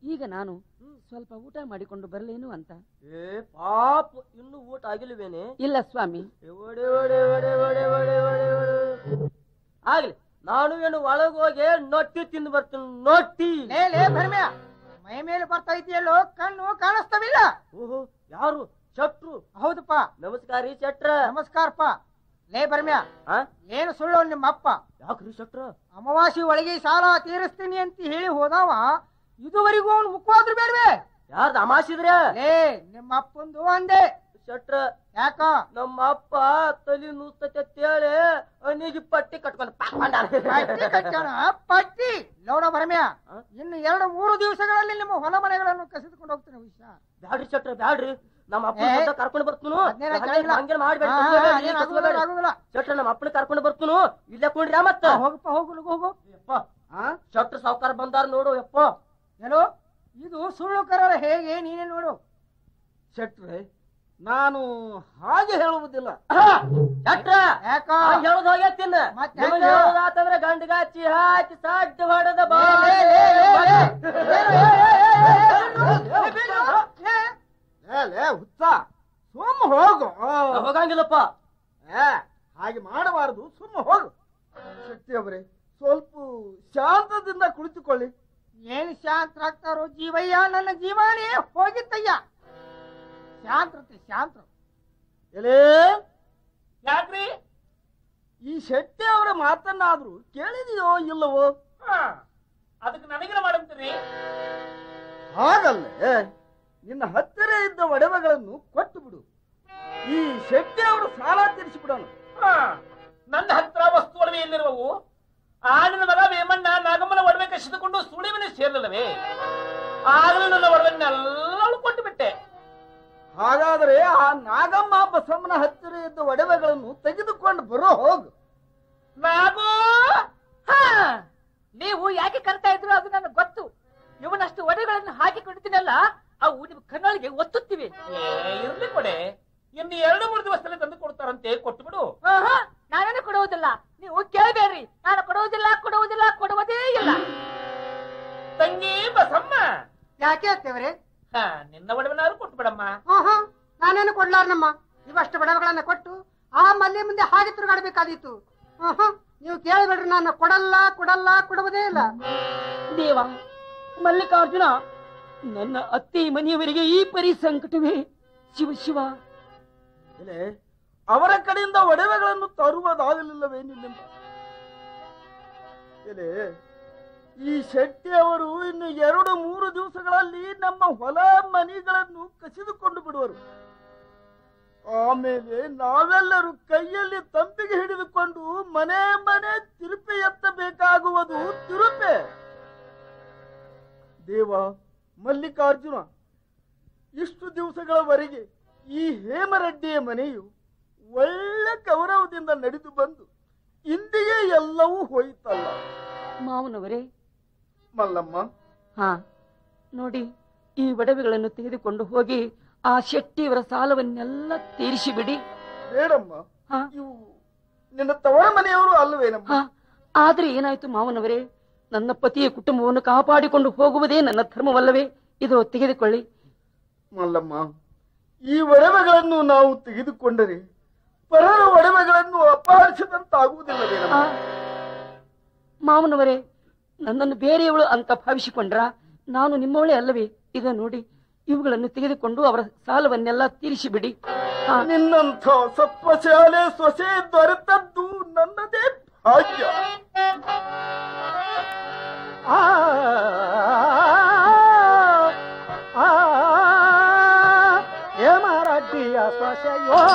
ಈಗ ನಾನು ಸ್ವಲ್ಪ ಊಟ ಮಾಡಿಕೊಂಡು ಬರಲೇನು ಅಂತ ಏ ಪಾಪ ಇನ್ನು ಊಟ ಆಗಿಲ್ವೇನೆ ಇಲ್ಲ ಸ್ವಾಮಿ ಏ, ಒಡೆ, ಒಡೆ, ಒಡೆ, ಒಡೆ, ಒಡೆ, ಒಡೆ, ಒಡೆ. ಆಗ್ಲಿ ನಾನು ಏನು ಒಳಗ್ ಹೋಗಿ ನೊಟ್ಟಿ ತಿಂದು ಬರ್ತೀನಿ ನೊಟ್ಟಿ ಲೇ ಲೇ ಭರ್ಮ್ಯ ಮೈ ಮೇಲೆ ಬರ್ತಾ ಇದೆಯಲ್ಲೋ ಕಣ್ಣು ಕಾಣಿಸ್ತವಿಲ್ಲ ಓಹೋ ಯಾರು ಶಟ್ರು ಹೌದಪ್ಪ ನಮಸ್ಕಾರ ರೀ ಶಟ್ರ ನಮಸ್ಕಾರಪ್ಪ ಲೇ ಭರ್ಮ್ಯ ಆ? ಏನು ಸುಳ್ಳು ನಿಮ್ಮ ಅಪ್ಪ ಯಾಕ್ರಿ ಶಟ್ರ ಅಮಾವಾಸ್ಯೆ ಒಳಗೆ ಸಾಲ ತೀರಿಸ್ತೀನಿ ಅಂತ ಹೇಳಿ ಹೋದವ ಇದುವರೆಗೂ ಅವನು ಮುಖವಾದ್ರು ಬೇಡವೆ ಯಾರ್ದು ಅಮಾಸಿದ್ರೆ ಲೇ ನಿಮ್ಮ ಅಪ್ಪಂದು ಅಂದೆ ಶಟ್ರ ಯಾಕ ನಮ್ಮ ಅಪ್ಪ ತಲಿ ನೂಸ್ತತೆ ಅಂತೇಳಿ ಅನಿಗೆ ಪಟ್ಟಿ ಕಟ್ಕೊಂಡು ಪಾಕೊಂಡಾನ. ಪಟ್ಟಿ ಕಟ್ಟಾನ ಪಟ್ಟಿ ಲೌಡ ಭರಮ್ಯ ಆ? ಇನ್ನು ಎರಡು ಮೂರು ದಿವಸಗಳಲ್ಲಿ ನಿಮ್ಮ ಹೊಲ ಮನೆಗಳನ್ನು ಕಸಿದುಕೊಂಡು ಹೋಗ್ತಾನೆ ವಿಷಯ ಬ್ಯಾಡ್ರಿ ಶಟ್ರ ಬ್ಯಾಡ್ರಿ ನಮ್ಮ ಅಪ್ಪ ಏ, ಕರ್ಕೊಂಡು ಬರ್ತೀನಿ ಅದ್ನೇನ್ ಆಗಿಲ್ಲ. ಹಂಗೇನ್ ಮಾಡ್ಬೇಡಿ ಹಾ, ಹಾ, ಕಸ್ಕೋಬೇಡ್ರಿ, ಅದೇನ್ ಆಗುದಿಲ್ಲ, ಕಸ್ಕೋಬೇಡ್ರಿ. ಆಗುದಿಲ್ಲ. ಶಟ್ರ ನಮ್ಮ ಅಪ್ಪನ ಕರ್ಕೊಂಡು ಬರ್ತೀನಿ ಇಲ್ಲೇ ಕುಂಡ್ರಿ ಮತ್ತ ಆ, ಹೋಗಪ್ಪ ಹೋಗು ಲಗು ಹೋಗು ಯಪ್ಪ ಶಟ್ರ ಸಾವುಕಾರ ಬಂದಾರ ನೋಡು ಯಪ್ಪ ಏನೋ ಇದು ಸುಳ್ಳು ಕರರ ಹೇಗೆ ನೀನೇ ನೋಡು ಶೆಟ್ರೆ ನಾನು ಹಾಗೆ ಹೇಳುವುದಿಲ್ಲ ಶಟ್ರ ಯಾಕ ಹೇಳೋದ್ ಹೋಗೈತಿನ್ನ ಮತ್ತೆ ನಿಮಗ್ ಹೆಂಗ? ಹೇಳೋದಾತಂದ್ರೆ ಗಂಡಗಾಚಿ ಹಾಕಿ ಸಾಡ್ ಹೊಡೆದ ಬಾ ಲೇ, ಲೇ, ಲೇ, ಲೇ, ಲೇ, ಲೇ, ಲೇ, ಲೇ, ಲೇ, ಏ ಲೇ ಹುಚ್ಚ ಸುಮ್ಮ ಹೋಗು ಹೋಗಂಗಿಲ್ಲಪ್ಪ ಏ ಹಾಗೆ ಮಾಡಬಾರದು ಸುಮ್ಮ ಹೋಗು ಶಕ್ತಿ ಅವರೇ ಸ್ವಲ್ಪ ಶಾಂತದಿಂದ ಕುಳಿತುಕೊಳ್ಳಿ ಏನ್ ಶಾಂತರಾಗ್ತಾರೋ ಜೀವಯ್ಯ ನನ್ನ ಜೀವಾನೇ ಹೋಗಿತ್ತಯ್ಯ ಶಾಂತ್ರತೆ ಶಾಂತ್ರ ಎಲೇ ಯಾಕ್ರಿ ಈ ಶೆಟ್ಟಿ ಅವರ ಮಾತನ್ನಾದ್ರೂ ಕೇಳಿದೆಯೋ ಇಲ್ಲವೋ ಹಾ ಅದಕ್ಕೆ ನನಗೇನ ಮಾಡಂತೀರಿ ಹಾಗಲ್ಲೇ ನಿನ್ನ ಹತ್ತಿರ ಇದ್ದ ಒಡವೆಗಳನ್ನು ಕೊಟ್ಟು ಬಿಡು ಈ ಶೆಟ್ಟಿ ಅವರು ಸಾಲ ತೀರಿಸಿಬಿಡೋಣ ಹಾ ನನ್ನ ಹತ್ರ ವಸ್ತು ಒಡವೆ ಎಲ್ಲಿರುವವು ಆಡಿನ ಮಗ ವೇಮಣ್ಣ ನಾಗಮ್ಮನ ಒಡವೆ ಕಸಿದುಕೊಂಡು ಸುಳಿವಿನ ಸೇರಲಿಲ್ಲವೇ ಆಗಲೂ ನನ್ನ ಒಡವೆನ್ನೆಲ್ಲವೂ ಕೊಟ್ಟು ಬಿಟ್ಟೆ ಹಾಗಾದರೆ ಆ ನಾಗಮ್ಮ ಬಸಮ್ಮನ ಹತ್ತಿರ ಇದ್ದ ಒಡವೆಗಳನ್ನು ತೆಗೆದುಕೊಂಡು ಬರೋ ಹೋಗು ನಾಗು ಹಾ, ನೀವು ಯಾಕೆ ಕರ್ತಾ ಇದ್ರು ಅದು ನನಗೆ ಗೊತ್ತು ಇವನಷ್ಟು ಒಡೆಗಳನ್ನು ಹಾಕಿ ಕೊಡ್ತೀನಲ್ಲ ಅವು ನಿಮ್ ಕಣ್ಣೊಳಗೆ ಒತ್ತುತ್ತಿವೆ ಏ ಇರ್ಲಿ ಕೊಡೆ ಇನ್ನು ಎರಡು ಮೂರು ದಿವಸದಲ್ಲಿ ತಂದು ಕೊಡ್ತಾರಂತೆ ಕೊಟ್ಟು ಬಿಡು ಆಹಾ, ನಾನೇನು ಕೊಡುವುದಿಲ್ಲ ನೀವು ಕೇಳಬೇಡ್ರಿ ನಾನು ಕೊಡುವುದಿಲ್ಲ ಕೊಡುವುದಿಲ್ಲ ಕೊಡುವುದೇ ಇಲ್ಲ ತಂಗಿ ಬಸಮ್ಮ ಯಾಕೆ ಅತ್ತೇವ್ರೆ ಹಾ ನಿನ್ನ ಒಡವೆನಾದ್ರು ಕೊಟ್ಟು ಬಿಡಮ್ಮ ಆಹಾ ನಾನೇನು ಕೊಡ್ಲಾರ್ನಮ್ಮ ಇವಷ್ಟು ಬಡವಗಳನ್ನ ಕೊಟ್ಟು ಆ ಮಲ್ಲೆ ಮುಂದೆ ಹಾಗೆ ತಿರುಗಾಡ್ಬೇಕಾದೀತು ಆಹಾ ನೀವು ಕೇಳಬೇಡ್ರಿ ನಾನು ಕೊಡಲ್ಲ ಕೊಡಲ್ಲ ಕೊಡುವುದೇ ಇಲ್ಲ ದೇವ ಮಲ್ಲಿಕಾರ್ಜುನ ನನ್ನ ಅತ್ತೆ ಮನೆಯವರಿಗೆ ಈ ಪರಿ ಸಂಕಟವೇ ಶಿವ ಶಿವ ಎಲೆ ಅವರ ಕಡೆಯಿಂದ ಒಡವೆಗಳನ್ನು ತರುವುದಾಗಲಿಲ್ಲವೇ ನಿನ್ನಿಂದ ಎಲೆ ಈ ಶೆಟ್ಟಿ ಅವರು ಇನ್ನು ಎರಡು ಮೂರು ದಿವಸಗಳಲ್ಲಿ ನಮ್ಮ ಹೊಲ ಮನೆಗಳನ್ನು ಕಸಿದುಕೊಂಡು ಬಿಡುವರು ಆಮೇಲೆ ನಾವೆಲ್ಲರೂ ಕೈಯಲ್ಲಿ ತಂಬಿಗೆ ಹಿಡಿದುಕೊಂಡು ಮನೆ ಮನೆ ತಿರುಪೆ ಎತ್ತಬೇಕಾಗುವುದು ತಿರುಪೆ ದೇವ ಮಲ್ಲಿಕಾರ್ಜುನ ಇಷ್ಟು ದಿವಸಗಳವರೆಗೆ ಈ ಹೇಮರೆಡ್ಡಿಯ ಮನೆಯು ಒಳ್ಳೆ ಗೌರವದಿಂದ ನಡೆದು ಬಂದು ಇಂದಿಗೆ ಎಲ್ಲವೂ ಹೋಯಿತಲ್ಲ ಮಾವನವರೇ ಮಲ್ಲಮ್ಮ ಹಾ ನೋಡಿ ಈ ಒಡವೆಗಳನ್ನು ತೆಗೆದುಕೊಂಡು ಹೋಗಿ ಆ ಶೆಟ್ಟಿಯವರ ಸಾಲವನ್ನೆಲ್ಲ ತೀರಿಸಿ ಬಿಡಿ ಬೇಡಮ್ಮ ಹಾ ಇವು ನಿನ್ನ ತವರ ಮನೆಯವರು ಅಲ್ಲವೇನಮ್ಮ ಹಾ ಆದ್ರೆ ಏನಾಯ್ತು ಮಾವನವರೇ ನನ್ನ ಪತಿಯ ಕುಟುಂಬವನ್ನು ಕಾಪಾಡಿಕೊಂಡು ಹೋಗುವುದೇ ನನ್ನ ಧರ್ಮವಲ್ಲವೇ ಇದು ತೆಗೆದುಕೊಳ್ಳಿ ಮಲ್ಲಮ್ಮ ಈ ಒಡವೆಗಳನ್ನು ನಾವು ತೆಗೆದುಕೊಂಡರೆ ಪರರ ಒಡವೆಗಳನ್ನು ಅಪಹರಿಸಿದಂತಾಗುವುದಿಲ್ಲವೇನಮ್ಮ ಆ, ಮಾವನವರೇ ನನ್ನನ್ನು ಬೇರೆಯವಳು ಅಂತ ಭಾವಿಸಿಕೊಂಡ್ರ ನಾನು ನಿಮ್ಮವಳೇ ಅಲ್ಲವೇ ಇದು ನೋಡಿ ಇವುಗಳನ್ನು ತೆಗೆದುಕೊಂಡು ಅವರ ಸಾಲವನ್ನೆಲ್ಲ ತೀರಿಸಿ ಬಿಡಿ ಆ, ನಿನ್ನಂಥ ಸತ್ವಶಾಲೆ ಸೊಸೆ ದೊರೆತದ್ದು ನನ್ನದೇ ಭಾಗ್ಯ ಆ, ಆ, ಹೇಮರಡ್ಡಿಯ ಸೊಸೆಯೋ